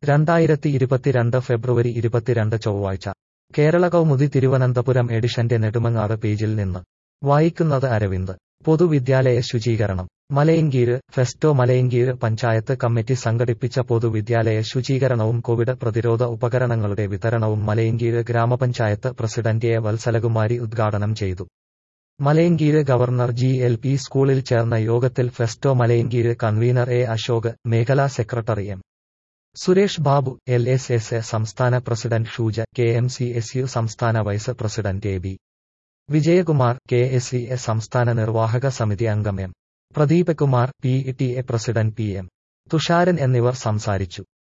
രണ്ടായിരത്തി ഇരുപത്തിരണ്ട് ഫെബ്രുവരി ഇരുപത്തിരണ്ട് ചൊവ്വാഴ്ച കേരള കൗമുദി തിരുവനന്തപുരം എഡിഷന്റെ നെടുമങ്ങാട് പേജിൽ നിന്ന് വായിക്കുന്നത് അരവിന്ദ് പൊതുവിദ്യാലയ ശുചീകരണം മലയങ്കീര് ഫെസ്റ്റോ മലയങ്കീര് പഞ്ചായത്ത് കമ്മിറ്റി സംഘടിപ്പിച്ച പൊതുവിദ്യാലയ ശുചീകരണവും കോവിഡ് പ്രതിരോധ ഉപകരണങ്ങളുടെ വിതരണവും മലയങ്കീര് ഗ്രാമപഞ്ചായത്ത് പ്രസിഡന്റ് എ വത്സലകുമാരി ഉദ്ഘാടനം ചെയ്തു Malayinkeezh government G L P സ്കൂളിൽ ചേർന്ന യോഗത്തിൽ FESTO Malayinkeezh convener A Ashok മേഖലാ secretary M Suresh Babu L S S A സംസ്ഥാന president Shuja K M C S U സംസ്ഥാന vice president A B Vijayakumar K S C A സംസ്ഥാന നിർവാഹക സമിതി അംഗം M Pradeepkumar P T A president P M Thusharan എന്നിവർ സംസാരിച്ചു